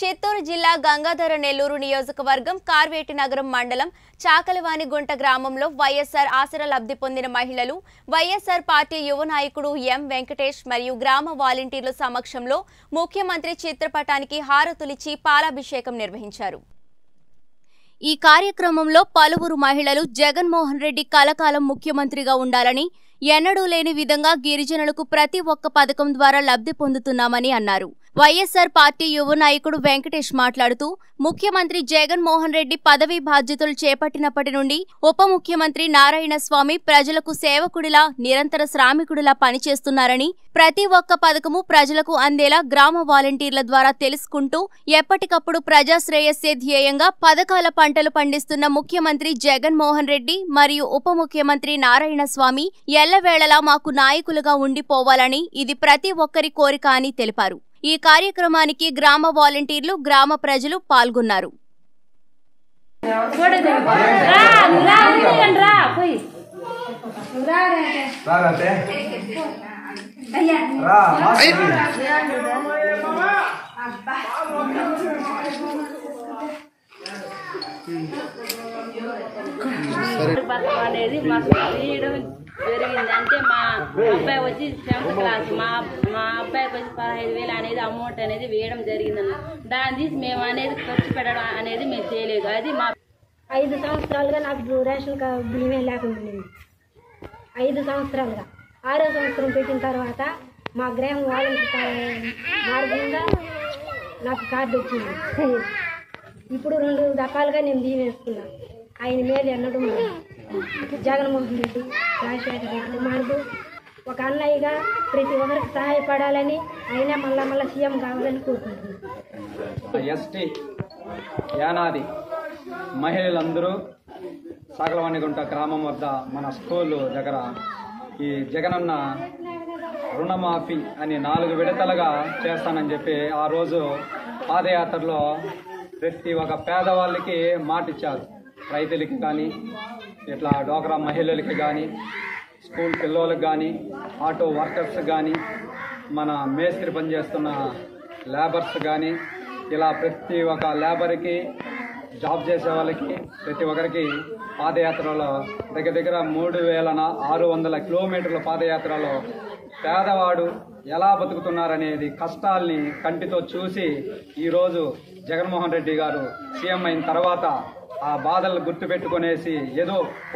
చిత్తూరు జిల్లా గంగాధర నెల్లూరు నియోజకవర్గం కార్వేటి నగరం మండలం చాకలవానిగుంట గ్రామంలో వైఎస్ఆర్ ఆసరా లబ్ధి పొందిన మహిళలు వైఎస్ఆర్ పార్టీ యువ నాయకుడు ఎం వెంకటేష్ మరియు గ్రామ వాలంటీర్ల సమక్షంలో ముఖ్యమంత్రి చిత్రపటానికి హారతులిచ్చి పాలాభిషేకం నిర్వహించారు ఈ కార్యక్రమంలో పలువురు మహిళలు జగన్మోహన్ రెడ్డి కలకాలం ముఖ్యమంత్రిగా ఉండాలని ఎన్నడూ లేని విధంగా గిరిజనులకు ప్రతి ఒక్క పథకం ద్వారా లబ్ధి పొందుతున్నామని అన్నారు వైఎస్ఆర్ పార్టీ యువ నాయకుడు వెంకటేష్ మాట్లాడుతూ ముఖ్యమంత్రి జగన్మోహన్ రెడ్డి పదవీ బాధ్యతలు చేపట్టినప్పటి నుండి ఉప ముఖ్యమంత్రి నారాయణ స్వామి ప్రజలకు సేవకుడిలా నిరంతర శ్రామికుడిలా పనిచేస్తున్నారని ప్రతి ఒక్క పథకము ప్రజలకు అందేలా గ్రామ వాలంటీర్ల ద్వారా తెలుసుకుంటూ ఎప్పటికప్పుడు ప్రజా శ్రేయస్సే ధ్యేయంగా పథకాల పంటలు పండిస్తున్న ముఖ్యమంత్రి జగన్మోహన్ రెడ్డి మరియు ఉప ముఖ్యమంత్రి నారాయణ స్వామి ఎల్లవేళలా మాకు నాయకులుగా ఉండిపోవాలని ఇది ప్రతి ఒక్కరి కోరిక అని తెలిపారు ఈ కార్యక్రమానికి గ్రామ వాలంటీర్లు గ్రామ ప్రజలు పాల్గొన్నారు రా రా ఉండండి, రా పోయి రాగతే రా మాస్క్ పథకం అనేది మాకు తీయడం జరిగింది అంటే మా అబ్బాయి వచ్చి సెవెంత్ క్లాస్ మా మా అబ్బాయికి వచ్చి పదహైదు వేలు అనేది అమౌంట్ అనేది వేయడం జరిగిందన్న దాన్ని తీసి మేము అనేది ఖర్చు పెట్టడం అనేది మేము చేయలేదు అది మా ఐదు సంవత్సరాలుగా నాకు రేషన్ కార్డు బియ్యమే లేకుండా ఉండింది ఐదు సంవత్సరాలుగా ఆరో సంవత్సరం పెట్టిన తర్వాత మా గ్రహం వాళ్ళకి మార్గంగా నాకు కార్డు వచ్చింది ఇప్పుడు రెండు రకాలుగా నేను బియ్యం వేసుకున్నా ఆయన మేలు ఎన్నడూ ఉండదు. జగన్మోహన్ రెడ్డి రాజశేఖర రెడ్డి మనకు ఒక అన్నయ్యగా ప్రతి ఒక్కరికి సహాయపడాలని అయినా మళ్ళా మళ్ళీ సీఎం కావాలని కోరుకుంటున్నాను ఎస్టీ యానాది మహిళలందరూ సాగలవాణిగుంట గ్రామం వద్ద మన స్కూలు దగ్గర ఈ జగనన్న రుణమాఫీ అని నాలుగు విడతలుగా చేస్తానని చెప్పి ఆ రోజు పాదయాత్రలో ప్రతి ఒక్క పేదవాళ్ళకి మాట ఇచ్చారు రైతులకి కానీ ఇట్లా డోక్రా మహిళలకి కానీ స్కూల్ పిల్లలకు కానీ ఆటో వర్కర్స్ కానీ మన మేస్త్రి పనిచేస్తున్న లేబర్స్ కానీ ఇలా ప్రతి ఒక్క లేబర్కి జాబ్ చేసే వాళ్ళకి ప్రతి ఒక్కరికి పాదయాత్రలో దగ్గర దగ్గర మూడు వేల నా- ఆరు వందల కిలోమీటర్ల పాదయాత్రలో పేదవాడు ఎలా బతుకుతున్నారనేది కష్టాల్ని కంటితో చూసి ఈరోజు జగన్మోహన్ రెడ్డి గారు సీఎం అయిన తర్వాత ఆ బాధలు గుర్తుపెట్టుకునేసి ఏదో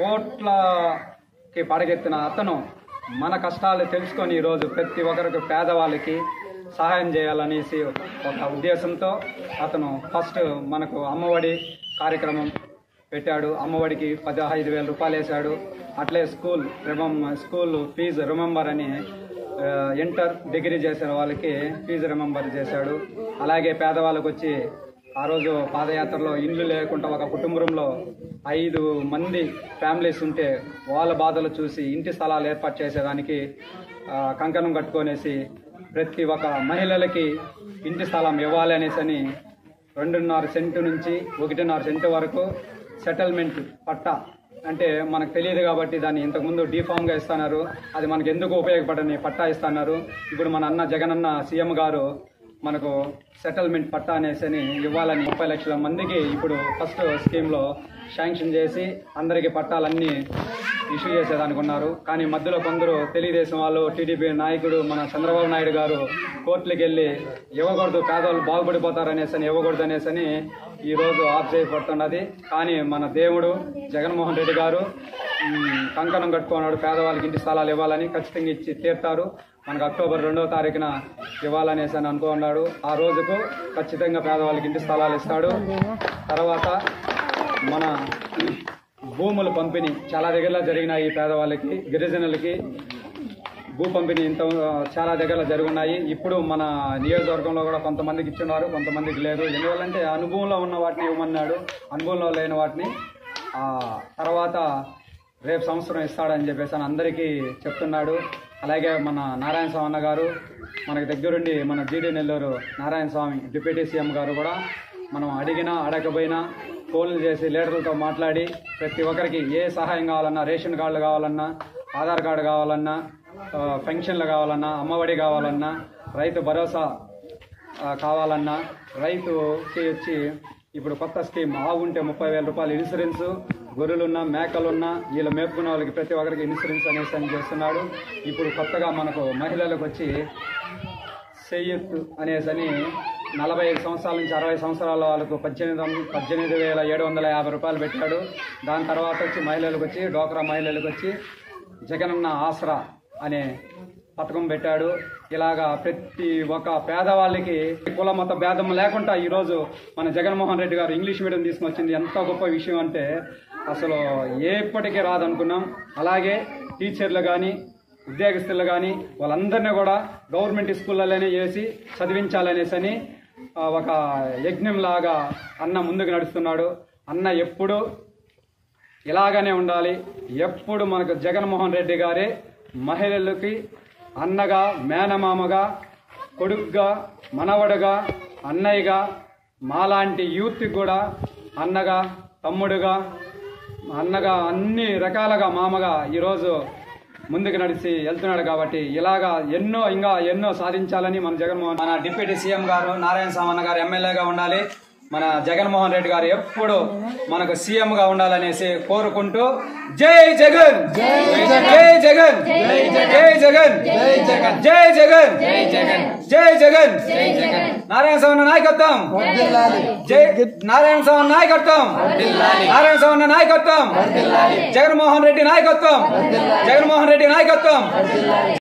కోట్లకి పడగెత్తిన అతను మన కష్టాలు తెలుసుకొని ఈరోజు ప్రతి ఒక్కరికి పేదవాళ్ళకి సహాయం చేయాలనేసి ఒక ఉద్దేశంతో అతను ఫస్ట్ మనకు అమ్మఒడి కార్యక్రమం పెట్టాడు అమ్మఒడికి పదహైదు వేల రూపాయలు వేశాడు అట్లే స్కూల్ రిమం స్కూల్ ఫీజు రిమెంబర్ అని ఆ, ఇంటర్ డిగ్రీ చేసిన వాళ్ళకి ఫీజు రిమెంబర్ చేశాడు అలాగే పేదవాళ్ళకి వచ్చి ఆ రోజు పాదయాత్రలో ఇండ్లు లేకుండా ఒక కుటుంబంలో ఐదు మంది ఫ్యామిలీస్ ఉంటే వాళ్ళ బాధలు చూసి ఇంటి స్థలాలు ఏర్పాటు చేసేదానికి ఆ, కంకణం కట్టుకొనేసి ప్రతి ఒక్క మహిళలకి ఇంటి స్థలం ఇవ్వాలి అనేసి అని రెండున్నర సెంటు నుంచి ఒకటిన్నర సెంటు వరకు సెటిల్మెంట్ పట్టా అంటే మనకు తెలియదు కాబట్టి దాన్ని ఇంతకుముందు డీఫామ్గా ఇస్తున్నారు అది మనకు ఎందుకు ఉపయోగపడని పట్టా ఇస్తున్నారు ఇప్పుడు మన అన్న జగనన్న సీఎం గారు మనకు సెటిల్మెంట్ పట్టా అనేసి ఇవ్వాలని ముప్పై లక్షల మందికి ఇప్పుడు ఫస్ట్ స్కీమ్లో శాంక్షన్ చేసి అందరికీ పట్టాలన్నీ ఇష్యూ చేసేదానికి ఉన్నారు కానీ మధ్యలో కొందరు తెలుగుదేశం వాళ్ళు టీడీపీ నాయకుడు మన చంద్రబాబు నాయుడు గారు కోర్టులకు వెళ్ళి ఇవ్వకూడదు పేదవాళ్ళు బాగుపడిపోతారు అనేసి ఇవ్వకూడదు అనేసి ఈ రోజు ఆఫ్ చేయబడుతున్నది కానీ మన దేవుడు జగన్మోహన్ రెడ్డి గారు ఉమ్, కంకణం కట్టుకున్నాడు పేదవాళ్ళకి ఇంటి స్థలాలు ఇవ్వాలని ఖచ్చితంగా ఇచ్చి తీర్తారు మనకు అక్టోబర్ రెండవ తారీఖున ఇవ్వాలనేసి అని అనుకున్నాడు ఆ రోజుకు ఖచ్చితంగా పేదవాళ్ళకి ఇంటి స్థలాలు ఇస్తాడు తర్వాత మన భూముల పంపిణీ చాలా దగ్గరలో జరిగినాయి పేదవాళ్ళకి గిరిజనులకి భూ పంపిణీ ఇంత చాలా దగ్గర జరుగున్నాయి ఇప్పుడు మన నియోజకవర్గంలో కూడా కొంతమందికి ఇచ్చున్నారు కొంతమందికి లేదు ఎందువల్లంటే అనుభవంలో ఉన్న వాటిని ఇవ్వమన్నాడు అనుభవంలో లేని వాటిని ఆ, తర్వాత రేపు సంవత్సరం ఇస్తాడని చెప్పేసి అని అందరికీ చెప్తున్నాడు అలాగే మన నారాయణ స్వామి అన్న గారు మనకి దగ్గరుండి మన G D Nellore Narayana Swamy deputy CM గారు కూడా మనం అడిగినా అడగపోయినా ఫోన్లు చేసి లీడర్లతో మాట్లాడి ప్రతి ఒక్కరికి ఏ సహాయం కావాలన్నా రేషన్ కార్డులు కావాలన్నా ఆధార్ కార్డు కావాలన్నా ఆ, పెన్షన్లు కావాలన్నా అమ్మఒడి కావాలన్నా రైతు భరోసా ఆ, కావాలన్నా రైతుకి వచ్చి ఇప్పుడు కొత్త స్కీమ్ ఆవు ఉంటే ముప్పై వేల రూపాయలు ఇన్సూరెన్స్ గొర్రెలున్నా మేకలున్నా వీళ్ళు మేపుకున్న వాళ్ళకి ప్రతి ఒక్కరికి ఇన్సూరెన్స్ అనేసి అని చేస్తున్నాడు ఇప్పుడు కొత్తగా మనకు మహిళలకు వచ్చి సెయ్యత్తు అనేసి అని నలభై ఐదు సంవత్సరాల నుంచి అరవై సంవత్సరాల వాళ్ళకు పద్దెనిమిది వం- పద్దెనిమిది వేల ఏడు వందల యాభై రూపాయలు పెట్టాడు దాని తర్వాత వచ్చి మహిళలకు వచ్చి డోక్రా మహిళలకు వచ్చి జగనన్న ఆసరా అనే పథకం పెట్టాడు ఇలాగా ప్రతి ఒక్క పేదవాళ్ళకి కుల మత భేదం లేకుండా ఈరోజు మన జగన్మోహన్ రెడ్డి గారు ఇంగ్లీష్ మీడియం తీసుకొచ్చింది ఎంత గొప్ప విషయం అంటే అసలు ఎప్పటికీ రాదనుకున్నాం అలాగే టీచర్లు కానీ ఉద్యోగస్తులు కానీ వాళ్ళందరినీ కూడా గవర్నమెంట్ స్కూళ్ళలోనే చేసి చదివించాలనేసి అని ఆ, ఒక యజ్ఞం లాగా అన్న ముందుకు నడుస్తున్నాడు అన్న ఎప్పుడు ఇలాగనే ఉండాలి ఎప్పుడు మనకు జగన్మోహన్ రెడ్డి గారే మహిళలకి అన్నగా మేనమామగా కొడుకుగా మనవడుగా అన్నయ్యగా మాలాంటి యూత్కి కూడా అన్నగా తమ్ముడుగా అన్నగా అన్ని రకాలుగా మామగా ఈరోజు ముందుకు నడిచి వెళ్తున్నాడు కాబట్టి ఇలాగా ఎన్నో ఇంకా ఎన్నో సాధించాలని మన జగన్మోహన్ మన డిప్యూటీ సీఎం గారు నారాయణ సామన్న గారు ఎమ్మెల్యేగా ఉండాలి మన జగన్మోహన్ రెడ్డి గారు ఎప్పుడు మనకు సీఎం గా ఉండాలనేసి కోరుకుంటూ జై జగన్ జై జగన్ జై జగన్ జై జగన్ జై జగన్ నారాయణ సామన్న నాయకత్వం జై నారాయణ సామన్న నాయకత్వం నారాయణ సామన్న నాయకత్వం జగన్మోహన్ రెడ్డి నాయకత్వం జగన్మోహన్ రెడ్డి నాయకత్వం